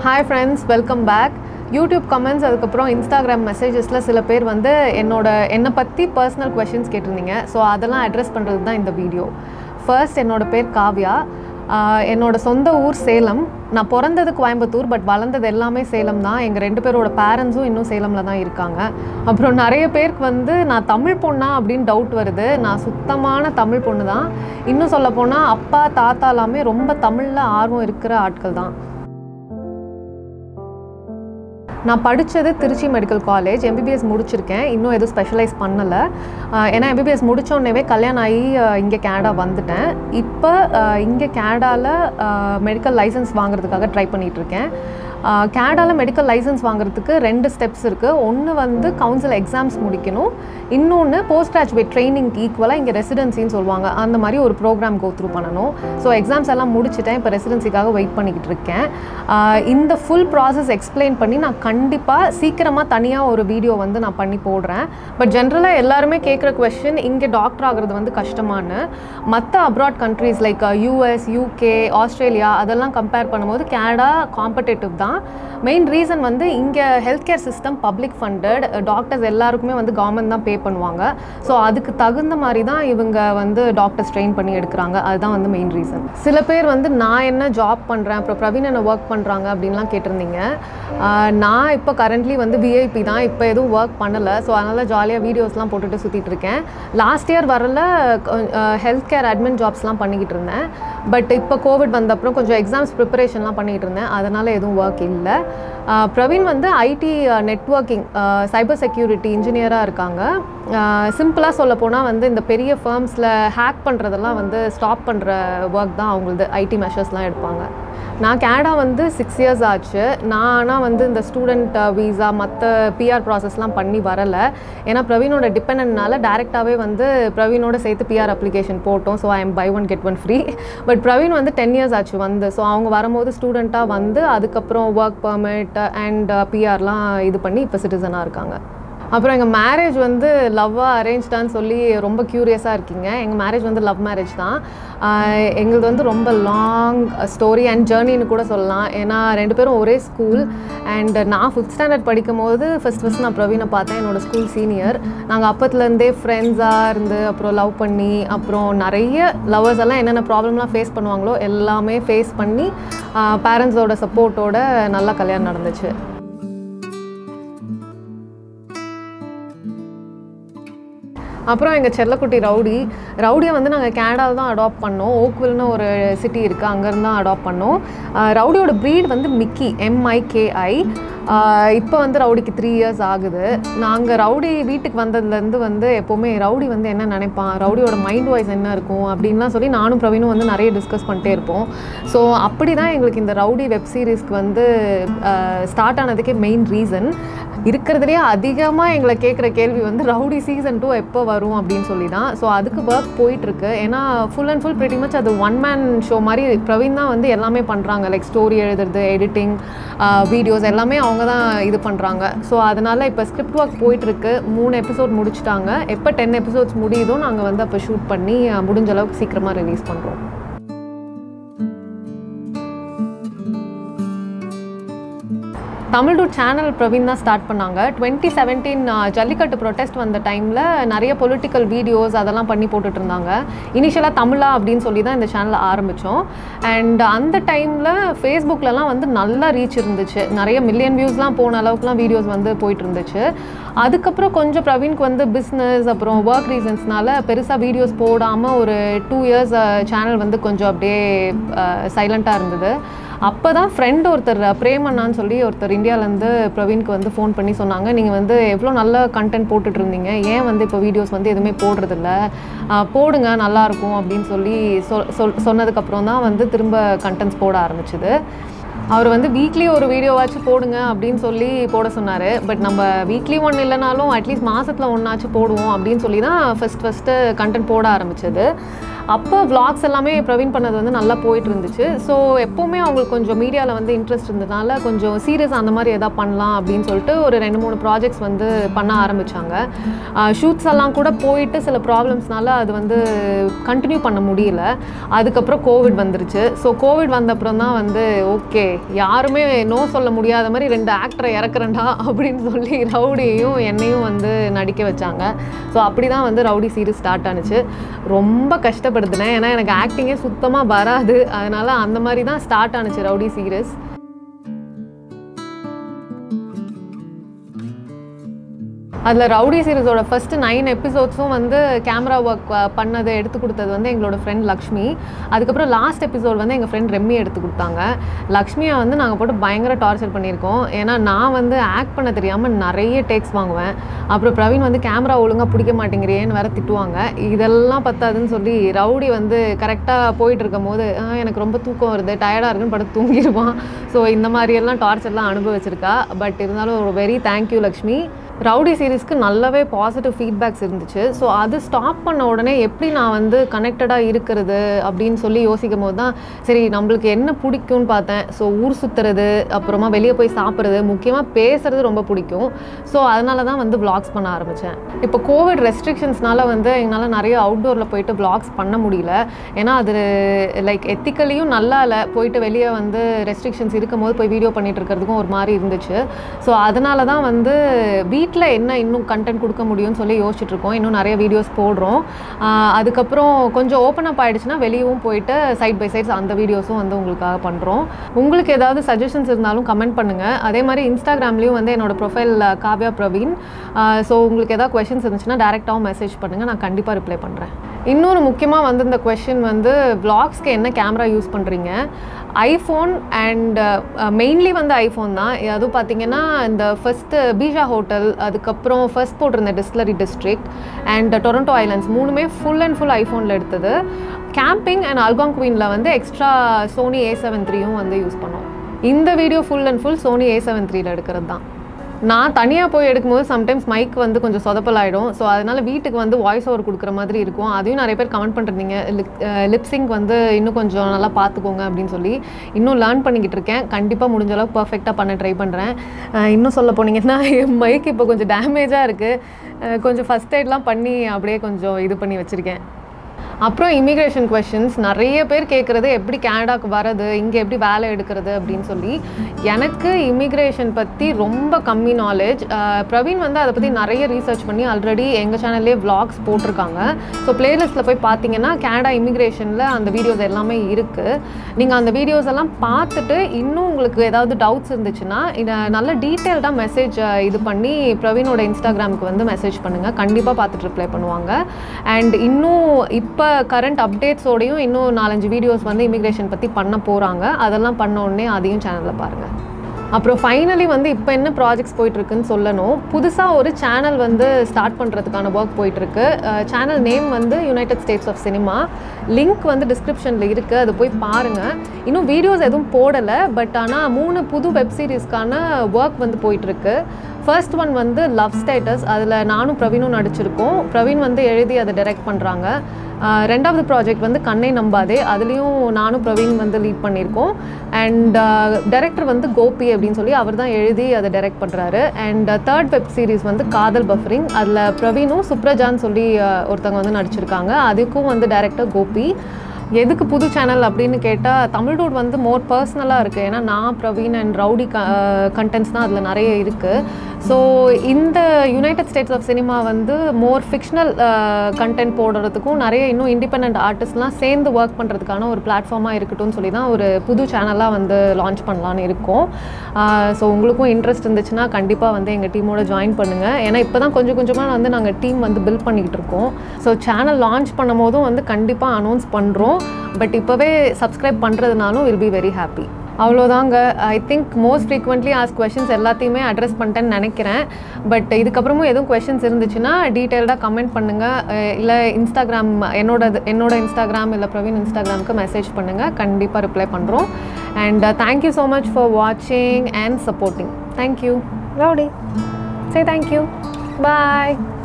hi friends welcome back YouTube comments அதுக்கப்புறம் Instagram மெசேஜஸில் சில பேர் வந்து என்னோட என்னை பற்றி பர்சனல் கொஷின்ஸ் கேட்டிருந்தீங்க ஸோ அதெல்லாம் அட்ரஸ் பண்ணுறது தான் இந்த வீடியோ ஃபர்ஸ்ட் என்னோட பேர் காவ்யா ஆஹ் என்னோட சொந்த ஊர் சேலம் நான் பிறந்தது கோயம்புத்தூர் பட் வளர்ந்தது எல்லாமே சேலம் தான் எங்கள் ரெண்டு பேரோட பேரண்ட்ஸும் இன்னும் சேலமில் தான் இருக்காங்க அப்புறம் நிறைய பேருக்கு வந்து நான் தமிழ் பொண்ணா அப்படின்னு டவுட் வருது நான் சுத்தமான தமிழ் பொண்ணு தான் இன்னும் சொல்ல போனால் அப்பா தாத்தா எல்லாமே ரொம்ப தமிழில் ஆர்வம் இருக்கிற ஆட்கள் தான் நான் படித்தது திருச்சி மெடிக்கல் காலேஜ் எம்பிபிஎஸ் முடிச்சிருக்கேன் இன்னும் எதுவும் ஸ்பெஷலைஸ் பண்ணலை ஏன்னா எம்பிபிஎஸ் முடித்தோடனே கல்யாணம் ஆகி இங்கே கேனடா வந்துட்டேன் இப்போ இங்கே கேனடாவில் மெடிக்கல் லைசன்ஸ் வாங்குறதுக்காக ட்ரை பண்ணிகிட்ருக்கேன் கேனடாவில் மெடிக்கல் லைசன்ஸ் வாங்குறதுக்கு ரெண்டு ஸ்டெப்ஸ் இருக்குது ஒன்று வந்து கவுன்சில் எக்ஸாம்ஸ் முடிக்கணும் இன்னொன்று போஸ்ட் கிராஜுவேட் ட்ரைனிங்க்கு ஈக்குவலாக இங்கே ரெசிடென்சின்னு சொல்லுவாங்க அந்த மாதிரி ஒரு ப்ரோக்ராம் கோ த்ரூ பண்ணணும் ஸோ எக்ஸாம்ஸ் எல்லாம் முடிச்சிட்டேன் இப்போ ரெசிடென்சிக்காக வெயிட் பண்ணிக்கிட்டு இருக்கேன் ஆஹ் இந்த ஃபுல் ப்ராசஸ் எக்ஸ்பிளைன் பண்ணி நான் கண்டிப்பாக சீக்கிரமாக தனியாக ஒரு வீடியோ வந்து நான் பண்ணி போடுறேன் பட் ஜென்ரலாக எல்லாருமே கேட்குற கொஷின் இங்கே டாக்டர் ஆகிறது வந்து கஷ்டமானு மற்ற abroad countries like US UK Australia அதெல்லாம் கம்பேர் பண்ணும்போது கேனடா காம்படேட்டிவ் தான் மெயின் ரீசன் வந்து இங்கே health care system public funded doctors எல்லாருக்குமே வந்து கவர்மெண்ட் தான் பே பண்ணுவாங்க ஸோ அதுக்கு தகுந்த மாதிரி தான் இவங்க வந்து டாக்டர்ஸ் ட்ரெயின் பண்ணி எடுக்கிறாங்க அதுதான் வந்து மெயின் ரீசன் சில பேர் வந்து நான் என்ன ஜாப் பண்ணுறேன் அப்புறம் பிரவீன் என்ன ஒர்க் பண்ணுறாங்க அப்படின்லாம் கேட்டிருந்தீங்க ஆஹ் நான் இப்போ கரண்ட்லி வந்து விஐபி தான் இப்போ எதுவும் ஒர்க் பண்ணலை ஸோ அதனால் ஜாலியாக வீடியோஸ்லாம் போட்டுட்டு சுற்றிட்டு இருக்கேன் லாஸ்ட் இயர் வரல ஹெல்த் கேர் அட்மின் ஜாப்ஸ்லாம் பண்ணிக்கிட்டு இருந்தேன் பட் இப்போ கோவிட் வந்த அப்புறம் கொஞ்சம் எக்ஸாம்ஸ் ப்ரிப்பரேஷன்லாம் பண்ணிகிட்டு இருந்தேன் அதனால் எதுவும் ஒர்க் இல்லை ஆஹ் பிரவீன் வந்து ஐடி நெட்ஒர்க்கிங் சைபர் செக்யூரிட்டி இன்ஜினியராக இருக்காங்க சிம்பிளாக சொல்ல போனால் வந்து இந்த பெரிய ஃபர்ம்ஸில் ஹேக் பண்ணுறதெல்லாம் வந்து ஸ்டாப் பண்ணுற ஒர்க் தான் அவங்களது ஐடி மெஷர்ஸ்லாம் எடுப்பாங்க நான் கேனடா வந்து சிக்ஸ் இயர்ஸ் ஆச்சு நான் ஆனால் வந்து இந்த ஸ்டூடெண்ட் வீசா மற்ற பிஆர் ப்ராசஸ்லாம் பண்ணி வரலை ஏன்னா பிரவீனோட டிபெண்ட்னால டேரெக்டாகவே வந்து பிரவீனோட சேர்த்து பிஆர் அப்ளிகேஷன் போட்டோம் so I am buy one get one free but Praveen வந்து டென் இயர்ஸ் ஆச்சு வந்து ஸோ அவங்க வரும்போது ஸ்டூடெண்ட்டாக வந்து அதுக்கப்புறம் ஒர்க் பர்மிட் அண்ட் பிஆர்லாம் இது பண்ணி இப்போ சிட்டிசனாக இருக்காங்க அப்புறம் எங்கள் மேரேஜ் வந்து லவ்வாக அரேஞ்ச்டான்னு சொல்லி ரொம்ப க்யூரியஸாக இருக்கீங்க எங்கள் மேரேஜ் வந்து லவ் மேரேஜ் தான் ஆஹ் எங்களுது வந்து ரொம்ப லாங் ஸ்டோரி அண்ட் ஜேர்னின்னு கூட சொல்லலாம் ஏன்னா ரெண்டு பேரும் ஒரே ஸ்கூல் அண்ட் நான் ஃபிஃப்த் ஸ்டாண்டர்ட் படிக்கும் போது ஃபஸ்ட் ஃபஸ்ட் நான் பிரவீனை பார்த்தேன் என்னோடய ஸ்கூல் சீனியர் நாங்கள் அப்பத்துலேருந்தே ஃப்ரெண்ட்ஸாக இருந்து அப்புறம் லவ் பண்ணி அப்புறம் நிறைய லவர்ஸ் எல்லாம் என்னென்ன ப்ராப்ளம்லாம் ஃபேஸ் பண்ணுவாங்களோ எல்லாமே ஃபேஸ் பண்ணி பேரண்ட்ஸோட சப்போர்ட்டோட நல்லா கல்யாணம் நடந்துச்சு அப்புறம் எங்கள் செல்லக்குட்டி ரவுடி ரவுடியை வந்து நாங்கள் கேனடாவில் தான் அடாப்ட் பண்ணோம் ஓக்வில்னு ஒரு சிட்டி இருக்குது அங்கேருந்து தான் அடாப்ட் பண்ணோம் ஆஹ் ரவுடியோட ப்ரீட் வந்து மிக்கி எம்ஐகேஐ இப்போ வந்து ரவுடிக்கு த்ரீ இயர்ஸ் ஆகுது நாங்கள் ரவுடி வீட்டுக்கு வந்ததுலேருந்து வந்து எப்போவுமே ரவுடி வந்து என்ன நினைப்பான் ரவுடியோட மைண்ட் வாய்ஸ் என்ன இருக்கும் அப்படின்லாம் சொல்லி நானும் பிரவீனும் வந்து நிறைய டிஸ்கஸ் பண்ணிட்டே இருப்போம் ஸோ அப்படி தான் எங்களுக்கு இந்த ரவுடி வெப் சீரிஸ்க்கு வந்து ஸ்டார்ட் ஆனதுக்கே மெயின் ரீசன் இருக்கிறதுலே அதிகமாக எங்களை கேட்குற கேள்வி வந்து ரவுடி சீசன் டூ எப்போ வரும் அப்படின்னு சொல்லி தான் ஸோ அதுக்கு ஒர்க் போயிட்டுருக்கு ஏன்னா full and full pretty much அது ஒன் மேன் ஷோ மாதிரி பிரவீன் தான் வந்து எல்லாமே பண்ணுறாங்க லைக் ஸ்டோரி எழுதுறது எடிட்டிங் வீடியோஸ் எல்லாமே அவங்க தான் இது பண்ணுறாங்க ஸோ அதனால் இப்போ ஸ்கிரிப்ட் ஒர்க் போயிட்டுருக்கு மூணு எபிசோட் முடிச்சிட்டாங்க எப்போ டென் எபிசோட்ஸ் முடியுதோ நாங்கள் வந்து அப்போ ஷூட் பண்ணி அஹ், முடிஞ்ச அளவுக்கு சீக்கிரமாக ரிலீஸ் பண்ணுறோம் தமிழ் டூ சேனல் பிரவீன் தான் ஸ்டார்ட் பண்ணாங்க டுவெண்ட்டி செவன்டீன் ஜல்லிக்கட்டு ப்ரொட்டஸ்ட் வந்த டைமில் நிறைய பொலிட்டிக்கல் வீடியோஸ் அதெல்லாம் பண்ணி போட்டுட்டு இருந்தாங்க இனிஷியலாக தமிழா அப்படின்னு சொல்லி தான் இந்த சேனலை ஆரம்பித்தோம் அண்ட் அந்த டைமில் ஃபேஸ்புக்லலாம் வந்து நல்லா ரீச் இருந்துச்சு நிறைய மில்லியன் வியூஸ்லாம் போன அளவுக்குலாம் வீடியோஸ் வந்து போயிட்டு இருந்துச்சு அதுக்கப்புறம் கொஞ்சம் பிரவீனுக்கு வந்து பிஸ்னஸ் அப்புறம் ஒர்க் ரீசன்ஸ்னால பெருசாக வீடியோஸ் போடாமல் ஒரு டூ இயர்ஸ் சேனல் வந்து கொஞ்சம் அப்படியே சைலண்ட்டாக இருந்தது அப்போ தான் ஃப்ரெண்ட் ஒருத்தர் பிரேமண்ணான்னு சொல்லி ஒருத்தர் இந்தியாவிலேருந்து பிரவீனுக்கு வந்து ஃபோன் பண்ணி சொன்னாங்க நீங்கள் வந்து எவ்வளோ நல்ல கண்டென்ட் போட்டுட்டு இருந்தீங்க ஏன் வந்து இப்போ வீடியோஸ் வந்து எதுவுமே போடுறதில்ல ஆஹ் போடுங்க நல்லாயிருக்கும் அப்படின்னு சொல்லி சொல் சொல் சொன்னதுக்கப்புறம் தான் வந்து திரும்ப கண்டென்ட்ஸ் போட ஆரம்பிச்சுது அவர் வந்து வீக்லி ஒரு வீடியோவாச்சும் போடுங்க அப்படின்னு சொல்லி போட சொன்னார் பட் நம்ம வீக்லி ஒன்று இல்லைனாலும் அட்லீஸ்ட் மாதத்தில் ஒன்றாச்சும் போடுவோம் அப்படின்னு சொல்லி தான் ஃபஸ்ட் ஃபஸ்ட்டு கண்டென்ட் போட ஆரம்பிச்சது அப்போ vlogs எல்லாமே பிரவீன் பண்ணது வந்து நல்லா போயிட்டு இருந்துச்சு ஸோ எப்போவுமே அவங்களுக்கு கொஞ்சம் மீடியாவில் வந்து இன்ட்ரெஸ்ட் இருந்ததுனால கொஞ்சம் சீரியஸ் அந்த மாதிரி எதாவது பண்ணலாம் அப்படின்னு சொல்லிட்டு ஒரு ரெண்டு மூணு ப்ராஜெக்ட்ஸ் வந்து பண்ண ஆரம்பித்தாங்க ஷூட்ஸ் எல்லாம் கூட போயிட்டு சில ப்ராப்ளம்ஸ்னால அது வந்து கண்டினியூ பண்ண முடியல அதுக்கப்புறம் கோவிட் வந்துருச்சு ஸோ கோவிட் வந்த அப்புறம் தான் வந்து ஓகே யாருமே நோ சொல்ல முடியாத மாதிரி ரெண்டு ஆக்டரை இறக்குறேன்டா அப்படின்னு சொல்லி ரவுடியையும் என்னையும் வந்து நடிக்க வச்சாங்க ஸோ அப்படி தான் வந்து ரவுடி சீரிஸ் ஸ்டார்ட் ஆனுச்சு ரொம்ப கஷ்டப்படுத்தினேன் ஏன்னா எனக்கு ஆக்டிங்கே சுத்தமாக வராது அதனால் அந்த மாதிரி தான் ஸ்டார்ட் ஆனுச்சு ரவுடி சீரிஸ் அதில் ரவுடி சீரிஸோட ஃபஸ்ட்டு நைன் எபிசோட்ஸும் வந்து கேமரா ஒர்க் பண்ணதை எடுத்து கொடுத்தது வந்து எங்களோட ஃப்ரெண்ட் லக்ஷ்மி அதுக்கப்புறம் லாஸ்ட் எபிசோட் வந்து எங்கள் ஃப்ரெண்ட் ரெம்மி எடுத்து கொடுத்தாங்க லக்ஷ்மியை வந்து நாங்கள் போட்டு பயங்கர டார்ச்சர் பண்ணியிருக்கோம் ஏன்னா நான் வந்து ஆக்ட் பண்ண தெரியாமல் நிறைய டேக்ஸ் வாங்குவேன் அப்புறம் பிரவீன் வந்து கேமரா ஒழுங்காக பிடிக்க மாட்டேங்கிறியேன்னு வேற திட்டுவாங்க இதெல்லாம் பத்தாதுன்னு சொல்லி ரவுடி வந்து கரெக்டாக போயிட்டு இருக்கும் போது "ஆ, எனக்கு ரொம்ப தூக்கம் வருது டயர்டாக இருக்குன்னு படுத்து தூங்கிடுவான் ஸோ இந்த மாதிரியெல்லாம் டார்ச்சர்லாம் அனுபவிச்சிருக்கா பட் இருந்தாலும் ஒரு வெரி தேங்க்யூ லக்ஷ்மி ரவுடி சீரிஸ்க்கு நல்லாவே பாசிட்டிவ் ஃபீட்பேக்ஸ் இருந்துச்சு ஸோ அது ஸ்டாப் பண்ண உடனே எப்படி நான் வந்து கனெக்டடாக இருக்கிறது அப்படின்னு சொல்லி யோசிக்கும் போது தான் சரி நம்மளுக்கு என்ன பிடிக்கும்னு பார்த்தேன் ஸோ ஊர் சுற்றுறது அப்புறமா வெளியே போய் சாப்பிட்றது முக்கியமாக பேசுறது ரொம்ப பிடிக்கும் ஸோ அதனால தான் வந்து vlogs பண்ண ஆரம்பித்தேன் இப்போ கோவிட் ரெஸ்ட்ரிக்ஷன்ஸ்னால வந்து எங்களால் நிறைய அவுட்டோரில் போயிட்டு vlogs பண்ண முடியல ஏன்னா அது லைக் எத்திக்கலியும் நல்லா இல்லை போயிட்டு வெளியே வந்து ரெஸ்ட்ரிக்ஷன்ஸ் இருக்கும்போது போய் வீடியோ பண்ணிட்டு இருக்கிறதுக்கும் ஒரு மாதிரி இருந்துச்சு ஸோ அதனால தான் வந்து வீட்டில் என்ன இன்னும் கண்டென்ட் கொடுக்க முடியும்னு சொல்லி யோசிச்சுட்டு இருக்கோம் இன்னும் நிறைய வீடியோஸ் போடுறோம் ஆஹ் அதுக்கப்புறம் கொஞ்சம் ஓப்பன் அப் ஆயிடுச்சுன்னா வெளியவும் போயிட்டு சைட் பை சைட்ஸ் அந்த வீடியோஸும் வந்து உங்களுக்காக பண்ணுறோம் உங்களுக்கு ஏதாவது சஜஷன்ஸ் இருந்தாலும் கமெண்ட் பண்ணுங்கள் அதே மாதிரி இன்ஸ்டாகிராம்லேயும் வந்து என்னோட ப்ரொஃபைல் காவ்யா பிரவீன் ஸோ உங்களுக்கு ஏதாவது கொஷின்ஸ் இருந்துச்சுன்னா டேரெக்டாகவும் மெசேஜ் பண்ணுங்கள் நான் கண்டிப்பாக ரிப்ளை பண்ணுறேன் இன்னொரு முக்கியமாக வந்து இந்த கொஷின் வந்து vlogsக்கு என்ன கேமரா யூஸ் பண்ணுறீங்க ஐஃபோன் அண்ட் மெயின்லி வந்து ஐஃபோன் தான் அதுவும் பார்த்தீங்கன்னா இந்த ஃபஸ்ட்டு பீஜா ஹோட்டல் அதுக்கப்புறம் ஃபர்ஸ்ட் போட்டிருந்த distillery district and Toronto islands மூணுமே ஃபுல் அண்ட் ஃபுல் ஐஃபோனில் எடுத்தது கேம்பிங் அண்ட் அல்காங் குவீனில் வந்து எக்ஸ்ட்ரா சோனி ஏ செவன் த்ரீயும் வந்து யூஸ் பண்ணோம் இந்த video full and full Sony A seven த்ரீல எடுக்கிறது தான் நான் தனியாக போய் எடுக்கும்போது சம்டைம்ஸ் மைக் வந்து கொஞ்சம் சொதப்பல் ஆகிடும் ஸோ அதனால் வீட்டுக்கு வந்து வாய்ஸ் ஓவர் கொடுக்குற மாதிரி இருக்கும் அதையும் நிறைய பேர் கமெண்ட் பண்ணிருந்தீங்க லிப்ஸிங் வந்து இன்னும் கொஞ்சம் நல்லா பார்த்துக்கோங்க அப்படின்னு சொல்லி இன்னும் லேர்ன் பண்ணிக்கிட்டு இருக்கேன் கண்டிப்பாக முடிஞ்ச அளவுக்கு பர்ஃபெக்டாக பண்ண ட்ரை பண்ணுறேன் இன்னும் சொல்ல போனீங்கன்னா என் மைக் இப்போ கொஞ்சம் டேமேஜாக இருக்குது கொஞ்சம் ஃபஸ்ட் எய்ட்லாம் பண்ணி அப்படியே கொஞ்சம் இது பண்ணி வச்சுருக்கேன் அப்புறம் இமிக்ரேஷன் கொஷின்ஸ் நிறைய பேர் கேட்குறது எப்படி கனடாக்கு வரது இங்கே எப்படி வேலை எடுக்கிறது அப்படின்னு சொல்லி எனக்கு இமிக்ரேஷன் பற்றி ரொம்ப கம்மி நாலேஜ் பிரவீன் வந்து அதை பற்றி நிறைய ரீசர்ச் பண்ணி ஆல்ரெடி எங்கள் சேனல்லே vlogs போட்டிருக்காங்க ஸோ பிளேலிஸ்ட்டில் போய் பார்த்தீங்கன்னா கனடா இமிக்ரேஷனில் அந்த வீடியோஸ் எல்லாமே இருக்குது நீங்கள் அந்த வீடியோஸ் எல்லாம் பார்த்துட்டு இன்னும் உங்களுக்கு ஏதாவது டவுட்ஸ் இருந்துச்சுன்னா இதை நல்ல டீட்டெயில்டாக மெசேஜ் இது பண்ணி பிரவீனோட இன்ஸ்டாகிராமுக்கு வந்து மெசேஜ் பண்ணுங்கள் கண்டிப்பாக பார்த்துட்டு ரிப்ளை பண்ணுவாங்க அண்ட் இன்னும் இப்போ கரண்ட் அப்டேட்ஸோடையும் இன்னும் நாலஞ்சு வீடியோஸ் வந்து இமிக்ரேஷன் பற்றி பண்ண போகிறாங்க அதெல்லாம் பண்ண உடனே அதையும் சேனலில் பாருங்கள் அப்புறம் ஃபைனலி வந்து இப்போ என்ன ப்ராஜெக்ட்ஸ் போயிட்டுருக்குன்னு சொல்லணும் புதுசாக ஒரு சேனல் வந்து ஸ்டார்ட் பண்ணுறதுக்கான ஒர்க் போயிட்டுருக்கு சேனல் நேம் வந்து United States of cinema link வந்து டிஸ்கிரிப்ஷனில் இருக்குது அது போய் பாருங்கள் இன்னும் வீடியோஸ் எதுவும் போடலை பட் ஆனால் மூணு புது வெப் சீரிஸ்க்கான ஒர்க் வந்து போயிட்டுருக்கு ஃபர்ஸ்ட் ஒன் வந்து லவ் ஸ்டேட்டஸ் அதில் நானும் பிரவீனும் நடிச்சிருக்கோம் பிரவீன் வந்து எழுதி அதை டைரக்ட் பண்ணுறாங்க ரெண்டாவது ப்ராஜெக்ட் வந்து கண்ணை நம்பாதே அதுலேயும் நானும் பிரவீன் வந்து லீட் பண்ணியிருக்கோம் அண்ட் டைரக்டர் வந்து கோபி அப்படின்னு சொல்லி அவர் தான் எழுதி அதை டைரக்ட் பண்ணுறாரு அண்ட் தேர்ட் வெப் சீரிஸ் வந்து காதல் பஃபரிங் அதில் பிரவீனும் சுப்ரஜான்னு சொல்லி அஹ், ஒருத்தவங்க வந்து நடிச்சிருக்காங்க அதுக்கும் வந்து டைரக்டர் கோபி எதுக்கு புது சேனல் அப்படின்னு கேட்டால் தமிழ் டூட் வந்து மோர் பர்சனலாக இருக்குது ஏன்னா நான் பிரவீன் அண்ட் ரவுடி க கண்டென்ட்ஸ் தான் அதில் நிறைய இருக்குது ஸோ இந்த யுனைடெட் ஸ்டேட்ஸ் ஆஃப் சினிமா வந்து மோர் ஃபிக்ஷனல் கண்டென்ட் போடுறதுக்கும் நிறைய இன்னும் இண்டிபெண்ட் ஆர்டிஸ்ட்லாம் சேர்ந்து ஒர்க் பண்ணுறதுக்கான ஒரு பிளாட்ஃபார்மாக இருக்கட்டும்னு சொல்லி தான் ஒரு புது சேனலாக வந்து லான்ச் பண்ணலான்னு இருக்கோம் ஸோ உங்களுக்கும் இன்ட்ரெஸ்ட் இருந்துச்சுன்னா கண்டிப்பாக வந்து எங்கள் டீமோட ஜாயின் பண்ணுங்கள் ஏன்னா இப்போ தான் கொஞ்சம் கொஞ்சமாக வந்து நாங்கள் டீம் வந்து பில்ட் பண்ணிக்கிட்டு இருக்கோம் ஸோ சேனல் லான்ச் பண்ணும் போதும் வந்து கண்டிப்பாக அனௌன்ஸ் பண்ணுறோம் பட் இப்போவே சப்ஸ்கிரைப் பண்ணுறதுனாலும் வில் பி வெரி ஹாப்பி அவ்வளோதாங்க ஐ திங்க் மோஸ்ட் ஃப்ரீக்வெண்ட்லி ஆஸ் கொஷின்ஸ் எல்லாத்தையுமே அட்ரஸ் பண்ணிட்டேன்னு நினைக்கிறேன் பட் இதுக்கப்புறமும் எதுவும் கொஷின்ஸ் இருந்துச்சுன்னா டீட்டெயில்டாக கமெண்ட் பண்ணுங்கள் இல்லை இன்ஸ்டாகிராம் என்னோட என்னோட இன்ஸ்டாகிராம் இல்லை பிரவீன் இன்ஸ்டாகிராமுக்கு மெசேஜ் பண்ணுங்கள் கண்டிப்பாக ரிப்ளை பண்ணுறோம் and thank you so much for வாட்சிங் அண்ட் சப்போர்ட்டிங் தேங்க்யூ ரவுடி சே தேங்க்யூ பாய்